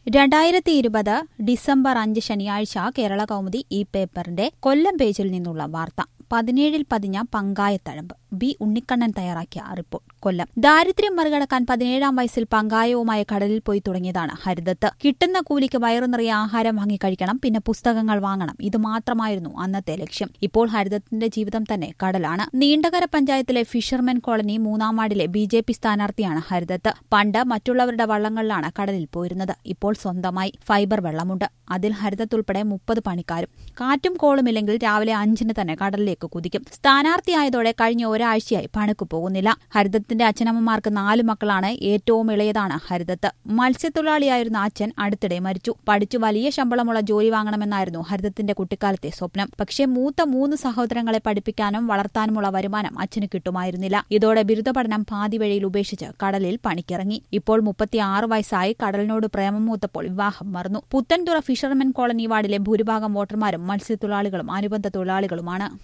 രണ്ടായിരത്തി ഇരുപത് ഡിസംബർ അഞ്ച് ശനിയാഴ്ച കേരള കൗമുദി ഈ പേപ്പറിന്റെ കൊല്ലം പേജിൽ നിന്നുള്ള വാർത്ത പതിനേഴിൽ പതിഞ്ഞ പങ്കായത്തഴമ്പ് ബി ഉണ്ണിക്കണ്ണൻ തയ്യാറാക്കിയ റിപ്പോർട്ട് കൊല്ലം ദാരിദ്ര്യം മറികടക്കാൻ പതിനേഴാം വയസ്സിൽ പങ്കായവുമായി കടലിൽ പോയി തുടങ്ങിയതാണ് ഹരിതത്ത് കിട്ടുന്ന കൂലിക്ക് വയറു നിറയെ ആഹാരം വാങ്ങി കഴിക്കണം പിന്നെ പുസ്തകങ്ങൾ വാങ്ങണം ഇത് മാത്രമായിരുന്നു അന്നത്തെ ലക്ഷ്യം ഇപ്പോൾ ഹരിതത്തിന്റെ ജീവിതം തന്നെ കടലാണ് നീണ്ടകര പഞ്ചായത്തിലെ ഫിഷർമെൻ കോളനി മൂന്നാം വാർഡിലെ ബി ജെ പി സ്ഥാനാർത്ഥിയാണ് ഹരിതത്ത് പണ്ട് മറ്റുള്ളവരുടെ വള്ളങ്ങളിലാണ് കടലിൽ പോയിരുന്നത് ഇപ്പോൾ സ്വന്തമായി ഫൈബർ വെള്ളമുണ്ട് അതിൽ ഹരിതത്തുൾപ്പെടെ മുപ്പത് പണിക്കാരും കാറ്റും കോളുമില്ലെങ്കിൽ രാവിലെ അഞ്ചിന് തന്നെ കടലിലേക്ക് കുതിക്കും സ്ഥാനാർത്ഥിയായതോടെ കഴിഞ്ഞ ഒരാഴ്ചയായി പണിക്ക് പോകുന്നില്ല ഹരിതത്തിന്റെ അച്ഛനമ്മമാർക്ക് നാല് മക്കളാണ് ഏറ്റവും ഇളയതാണ് ഹരിതത്ത് മത്സ്യത്തൊഴിലാളിയായിരുന്ന അച്ഛൻ അടുത്തിടെ മരിച്ചു പഠിച്ചു വലിയ ശമ്പളമുള്ള ജോലി വാങ്ങണമെന്നായിരുന്നു ഹരിതത്തിന്റെ കുട്ടിക്കാലത്തെ സ്വപ്നം പക്ഷേ മൂത്ത മൂന്ന് സഹോദരങ്ങളെ പഠിപ്പിക്കാനും വളർത്താനുമുള്ള വരുമാനം അച്ഛന് കിട്ടുമായിരുന്നില്ല ഇതോടെ ബിരുദ പഠനം പാതി വഴിയിൽ ഉപേക്ഷിച്ച് കടലിൽ പണിക്കിറങ്ങി ഇപ്പോൾ മുപ്പത്തിയാറ് വയസ്സായി കടലിനോട് പ്രേമം മൂത്തപ്പോൾ വിവാഹം മറന്നു പുത്തൻതുറ ഫിഷർമെൻ കോളനി വാർഡിലെ ഭൂരിഭാഗം വോട്ടർമാരും മത്സ്യത്തൊഴിലാളികളും അനുബന്ധ തൊഴിലാളികളുമാണ്